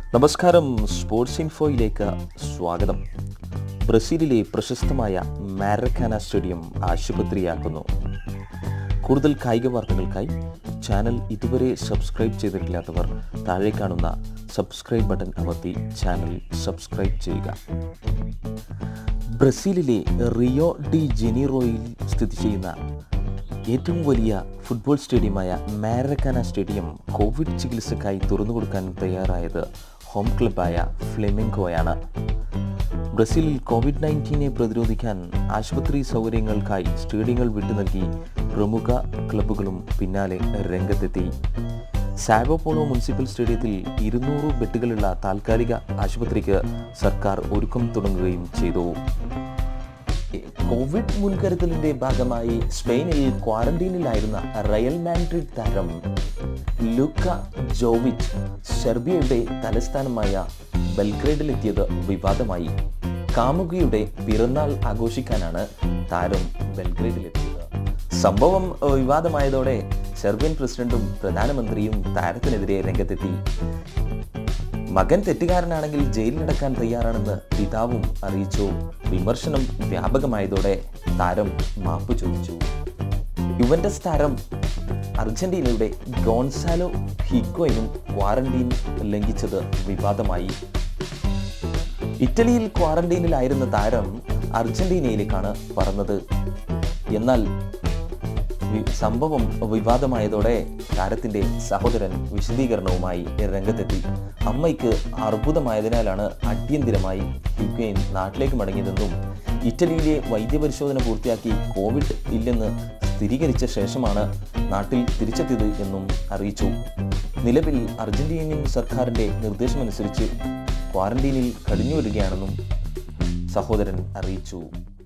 നമസ്കാരം സ്പോർട്സ് ഇൻഫോയിലേക്ക് സ്വാഗതം ബ്രസീലിലെ പ്രശസ്തമായ മാരക്കാന സ്റ്റേഡിയം ആശുപത്രിയാക്കുന്നു കൂടുതൽ കായിക വാർത്തകൾക്കായി ചാനൽ ഇതുവരെ സബ്സ്ക്രൈബ് ചെയ്തിട്ടില്ലാത്തവർ താഴെ കാണുന്ന സബ്സ്ക്രൈബ് ബട്ടൺ അമർത്തി ചാനൽ സബ്സ്ക്രൈബ് ചെയ്യുക ബ്രസീലിലെ റിയോ ഡി ജെനീറോയിൽ സ്ഥിതി ചെയ്യുന്ന ഏറ്റവും വലിയ ഫുട്ബോൾ സ്റ്റേഡിയമായ മാരക്കാന സ്റ്റേഡിയം കോവിഡ് ചികിത്സക്കായി തുറന്നു കൊടുക്കാൻ തയ്യാറായത് ഹോം ക്ലബായ ഫ്ലെമിംഗോയാണ് ബ്രസീലിൽ കോവിഡ് നയൻറ്റീനെ പ്രതിരോധിക്കാൻ ആശുപത്രി സൗകര്യങ്ങൾക്കായി സ്റ്റേഡിയങ്ങൾ വിട്ടു നൽകി പ്രമുഖ ക്ലബ്ബുകളും പിന്നാലെ രംഗത്തെത്തി സാവോ പോളോ മുനിസിപ്പൽ സ്റ്റേഡിയത്തിൽ ഇരുന്നൂറ് ബെഡുകളുള്ള താൽക്കാലിക ആശുപത്രിക്ക് സർക്കാർ ഒരുക്കം തുടങ്ങുകയും ചെയ്തു കോവിഡ് മുൻകരുതലിന്റെ ഭാഗമായി സ്പെയിനിൽ ക്വാറന്റീനിലായിരുന്ന റയൽ മാൻഡ്രിഡ് താരം ലുക്ക ജോവിച്ച് സെർബിയയുടെ തലസ്ഥാനമായ ബെൽഗ്രേഡിലെത്തിയത് വിവാദമായി കാമുകിയുടെ പിറന്നാൾ ആഘോഷിക്കാനാണ് താരം ബെൽഗ്രേഡിലെത്തിയത് സംഭവം ഏഹ്, വിവാദമായതോടെ സെർബിയൻ പ്രസിഡന്റും പ്രധാനമന്ത്രിയും താരത്തിനെതിരെ രംഗത്തെത്തി മകൻ തെറ്റുകാരനാണെങ്കിൽ ജയിലിലടക്കാൻ തയ്യാറാണെന്ന് പിതാവും അറിയിച്ചു വിമർശനം വ്യാപകമായതോടെ താരം മാപ്പ് ചോദിച്ചു യുവന്റസ് താരം അർജന്റീനയുടെ ഗോൺസാലോ ഹിഗോയിനും ക്വാറന്റീൻ ലംഘിച്ചത് വിവാദമായി ഇറ്റലിയിൽ ക്വാറന്റീനിലായിരുന്ന താരം അർജന്റീനയിലേക്കാണ് പറന്നത് എന്നാൽ വി- സംഭവം വിവാദമായതോടെ താരത്തിന്റെ സഹോദരൻ വിശദീകരണവുമായി രംഗത്തെത്തി അമ്മയ്ക്ക് അർബുദമായതിനാലാണ് അടിയന്തിരമായി യുക്രൈൻ നാട്ടിലേക്ക് മടങ്ങിയതെന്നും ഇറ്റലിയിലെ വൈദ്യപരിശോധന പൂർത്തിയാക്കി കോവിഡ് ഇല്ലെന്ന് സ്ഥിരീകരിച്ച ശേഷമാണ് നാട്ടിൽ തിരിച്ചെത്തിയത് എന്നും അറിയിച്ചു നിലവിൽ അർജന്റീനിയൻ സർക്കാരിന്റെ നിർദ്ദേശമനുസരിച്ച് ക്വാറന്റീനിൽ കഴിഞ്ഞു വരികയാണെന്നും സഹോദരൻ അറിയിച്ചു